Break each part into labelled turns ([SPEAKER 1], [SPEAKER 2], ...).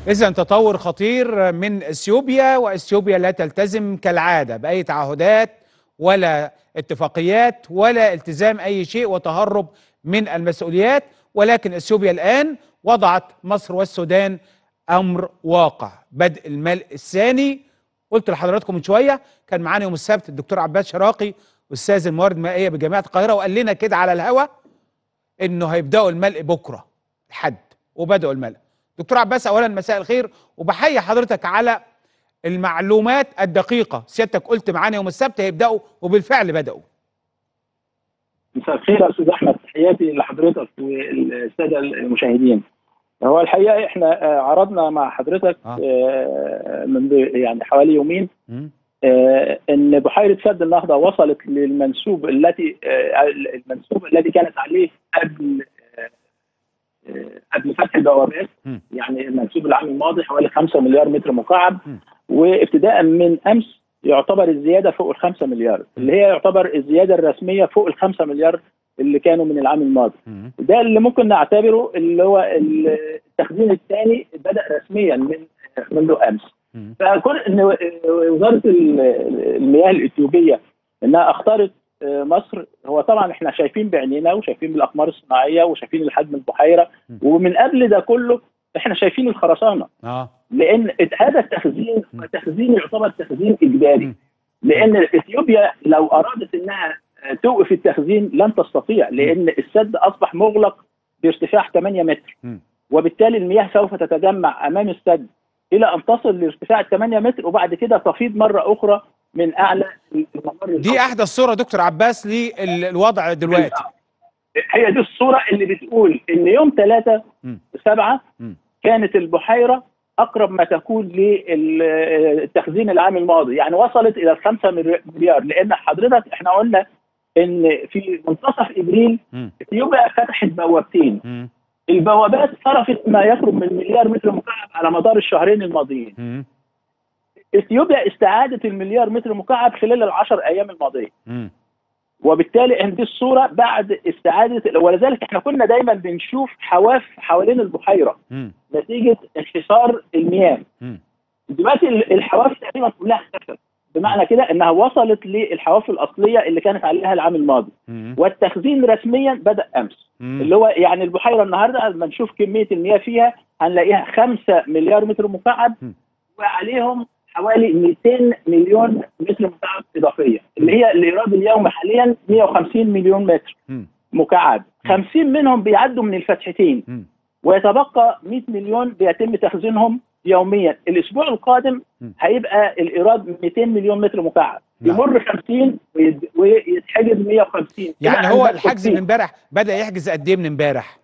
[SPEAKER 1] إذا تطور خطير من اثيوبيا واثيوبيا لا تلتزم كالعاده باي تعهدات ولا اتفاقيات ولا التزام اي شيء وتهرب من المسؤوليات ولكن اثيوبيا الان وضعت مصر والسودان امر واقع بدء الملء الثاني قلت لحضراتكم من شويه كان معانا يوم السبت الدكتور عباس شراقي استاذ الموارد المائيه بجامعه القاهره وقال لنا كده على الهوا انه هيبداوا الملء بكره الحد وبداوا الملء دكتور عباس اولا مساء الخير وبحيي حضرتك على المعلومات الدقيقه سيادتك قلت معانا يوم السبت هيبداوا وبالفعل بداوا
[SPEAKER 2] مساء الخير يا استاذ احمد تحياتي لحضرتك والساده المشاهدين هو الحقيقه احنا آه، عرضنا مع حضرتك
[SPEAKER 1] آه.
[SPEAKER 2] آه، من يعني حوالي يومين
[SPEAKER 1] مم.
[SPEAKER 2] آه، ان بحيره سد النهضه وصلت للمنسوب التي آه، المنسوب الذي كانت عليه قبل آه، آه، قبل فتح البوابات
[SPEAKER 1] مم.
[SPEAKER 2] يعني المنسوب العام الماضي حوالي 5 مليار متر مكعب
[SPEAKER 1] مم.
[SPEAKER 2] وابتداء من امس يعتبر الزياده فوق ال 5 مليار اللي هي يعتبر الزياده الرسميه فوق ال 5 مليار اللي كانوا من العام الماضي
[SPEAKER 1] مم.
[SPEAKER 2] ده اللي ممكن نعتبره اللي هو التخزين الثاني بدا رسميا من منذ امس
[SPEAKER 1] مم.
[SPEAKER 2] فكون ان وزاره المياه الاثيوبيه انها اختارت مصر هو طبعا احنا شايفين بعينينا وشايفين بالاقمار الصناعيه وشايفين الحجم البحيره
[SPEAKER 1] م.
[SPEAKER 2] ومن قبل ده كله احنا شايفين الخرسانه
[SPEAKER 1] اه
[SPEAKER 2] لان هذا التخزين
[SPEAKER 1] م.
[SPEAKER 2] تخزين يعتبر تخزين اجباري
[SPEAKER 1] م.
[SPEAKER 2] لان اثيوبيا لو ارادت انها توقف التخزين لن تستطيع لان السد اصبح مغلق بارتفاع 8 متر
[SPEAKER 1] م.
[SPEAKER 2] وبالتالي المياه سوف تتجمع امام السد الى ان تصل لارتفاع 8 متر وبعد كده تفيض مره اخرى من اعلى الممر
[SPEAKER 1] دي احدى الصوره دكتور عباس للوضع دلوقتي
[SPEAKER 2] هي دي الصوره اللي بتقول ان يوم 3
[SPEAKER 1] م.
[SPEAKER 2] 7
[SPEAKER 1] م.
[SPEAKER 2] كانت البحيره اقرب ما تكون للتخزين العام الماضي يعني وصلت الى 5 مليار لان حضرتك احنا قلنا ان في منتصف ابريل
[SPEAKER 1] مم.
[SPEAKER 2] اثيوبيا فتحت بوابتين
[SPEAKER 1] مم.
[SPEAKER 2] البوابات صرفت ما يقرب من مليار متر مكعب على مدار الشهرين الماضيين
[SPEAKER 1] مم.
[SPEAKER 2] اثيوبيا استعادت المليار متر مكعب خلال العشر ايام الماضيه
[SPEAKER 1] مم.
[SPEAKER 2] وبالتالي ان دي الصوره بعد استعاده ولذلك احنا كنا دايما بنشوف حواف حوالين البحيره
[SPEAKER 1] مم.
[SPEAKER 2] نتيجه انحسار المياه
[SPEAKER 1] مم.
[SPEAKER 2] دلوقتي ال- الحواف تقريبا كلها اختفت بمعنى كده انها وصلت للحواف الاصليه اللي كانت عليها العام الماضي
[SPEAKER 1] مم.
[SPEAKER 2] والتخزين رسميا بدا امس
[SPEAKER 1] مم.
[SPEAKER 2] اللي هو يعني البحيره النهارده لما نشوف كميه المياه فيها هنلاقيها 5 مليار متر مكعب
[SPEAKER 1] م.
[SPEAKER 2] وعليهم حوالي 200 مليون متر مكعب اضافيه اللي هي الايراد اليومي حاليا 150 مليون متر
[SPEAKER 1] مم.
[SPEAKER 2] مكعب 50 منهم بيعدوا من الفتحتين
[SPEAKER 1] مم.
[SPEAKER 2] ويتبقى 100 مليون بيتم تخزينهم يوميا الاسبوع القادم
[SPEAKER 1] م.
[SPEAKER 2] هيبقى الايراد 200 مليون متر مكعب
[SPEAKER 1] نعم.
[SPEAKER 2] يمر 50 ويد- ويتحجز 150
[SPEAKER 1] يعني
[SPEAKER 2] إلى
[SPEAKER 1] هو
[SPEAKER 2] أن
[SPEAKER 1] الحجز من امبارح بدا يحجز قد ايه من امبارح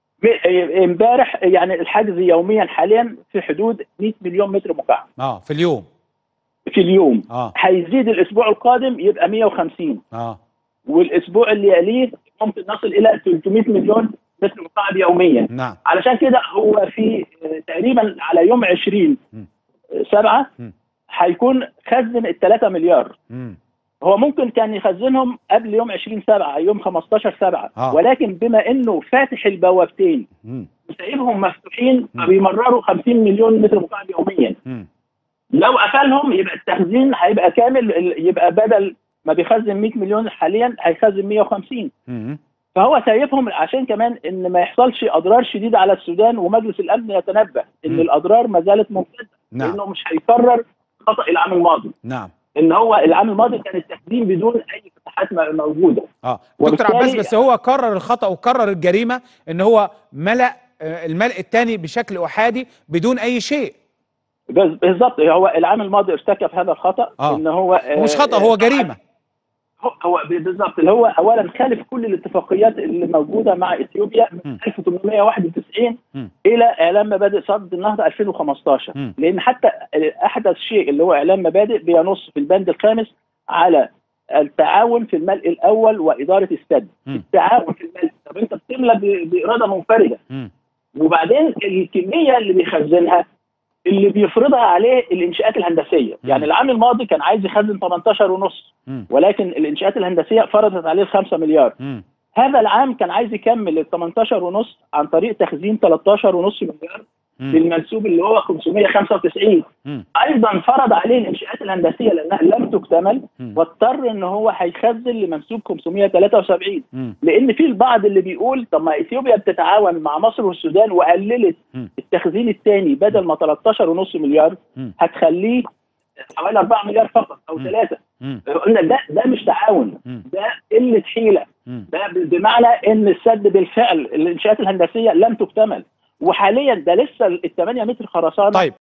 [SPEAKER 2] م- امبارح يعني الحجز يوميا حاليا في حدود 100 مليون متر مكعب
[SPEAKER 1] اه في اليوم
[SPEAKER 2] في اليوم
[SPEAKER 1] اه
[SPEAKER 2] هيزيد الاسبوع القادم يبقى 150
[SPEAKER 1] اه
[SPEAKER 2] والاسبوع اللي يليه ممكن نصل الى 300 مليون متر مكعب يوميا
[SPEAKER 1] نعم
[SPEAKER 2] علشان كده هو في آه، تقريبا على يوم 20
[SPEAKER 1] م.
[SPEAKER 2] سبعة
[SPEAKER 1] م.
[SPEAKER 2] هيكون خزن ال 3 مليار
[SPEAKER 1] مم.
[SPEAKER 2] هو ممكن كان يخزنهم قبل يوم 20 سبعة يوم 15 سبعة
[SPEAKER 1] آه.
[SPEAKER 2] ولكن بما انه فاتح البوابتين
[SPEAKER 1] مم.
[SPEAKER 2] وسايبهم مفتوحين
[SPEAKER 1] م.
[SPEAKER 2] فبيمرروا 50 مليون متر مكعب يوميا
[SPEAKER 1] مم.
[SPEAKER 2] لو قفلهم يبقى التخزين هيبقى كامل ال- يبقى بدل ما بيخزن 100 مليون حاليا هيخزن 150
[SPEAKER 1] مم.
[SPEAKER 2] فهو سايبهم عشان كمان ان ما يحصلش اضرار شديده على السودان ومجلس الامن يتنبه ان
[SPEAKER 1] م.
[SPEAKER 2] الاضرار ما زالت ممتده
[SPEAKER 1] نعم
[SPEAKER 2] لانه مش هيكرر خطا العام الماضي
[SPEAKER 1] نعم
[SPEAKER 2] ان هو العام الماضي كان التخزين بدون اي فتحات م- موجوده
[SPEAKER 1] اه دكتور
[SPEAKER 2] وبالتالي-
[SPEAKER 1] عباس بس هو كرر الخطا وكرر الجريمه ان هو ملا آه، الملء الثاني بشكل احادي بدون اي شيء
[SPEAKER 2] بز- بالظبط هو العام الماضي ارتكب هذا الخطا
[SPEAKER 1] آه.
[SPEAKER 2] ان هو
[SPEAKER 1] ومش خطا هو جريمه
[SPEAKER 2] هو- هو ب- بالظبط اللي هو اولا خالف كل الاتفاقيات اللي موجوده مع اثيوبيا
[SPEAKER 1] م.
[SPEAKER 2] من 1891
[SPEAKER 1] م.
[SPEAKER 2] الى اعلان مبادئ صد النهضه 2015
[SPEAKER 1] م.
[SPEAKER 2] لان حتى احدث شيء اللي هو اعلان مبادئ بينص في البند الخامس على التعاون في الملء الاول واداره السد
[SPEAKER 1] م.
[SPEAKER 2] التعاون في الملء طب انت بتملى ب- باراده منفرده
[SPEAKER 1] مم.
[SPEAKER 2] وبعدين الكميه اللي بيخزنها اللي بيفرضها عليه الانشاءات الهندسيه
[SPEAKER 1] مم.
[SPEAKER 2] يعني العام الماضي كان عايز يخزن 18 ونص
[SPEAKER 1] مم.
[SPEAKER 2] ولكن الانشاءات الهندسيه فرضت عليه 5 مليار
[SPEAKER 1] مم.
[SPEAKER 2] هذا العام كان عايز يكمل ال 18 ونص عن طريق تخزين 13 ونص مليار
[SPEAKER 1] مم.
[SPEAKER 2] للمنسوب اللي هو 595
[SPEAKER 1] مم.
[SPEAKER 2] ايضا فرض عليه الانشاءات الهندسيه لانها لم تكتمل
[SPEAKER 1] مم.
[SPEAKER 2] واضطر ان هو هيخزن لمنسوب 573
[SPEAKER 1] مم.
[SPEAKER 2] لان في البعض اللي بيقول طب ما اثيوبيا بتتعاون مع مصر والسودان وقللت
[SPEAKER 1] مم.
[SPEAKER 2] التخزين الثاني بدل ما 13.5 مليار
[SPEAKER 1] مم.
[SPEAKER 2] هتخليه حوالي 4 مليار فقط او
[SPEAKER 1] مم.
[SPEAKER 2] 3
[SPEAKER 1] مم.
[SPEAKER 2] قلنا ده ده مش تعاون
[SPEAKER 1] مم.
[SPEAKER 2] ده قله حيله
[SPEAKER 1] مم.
[SPEAKER 2] ده بمعنى ان السد بالفعل الانشاءات الهندسيه لم تكتمل وحاليا ده لسه ال 8 متر خرسانه
[SPEAKER 1] طيب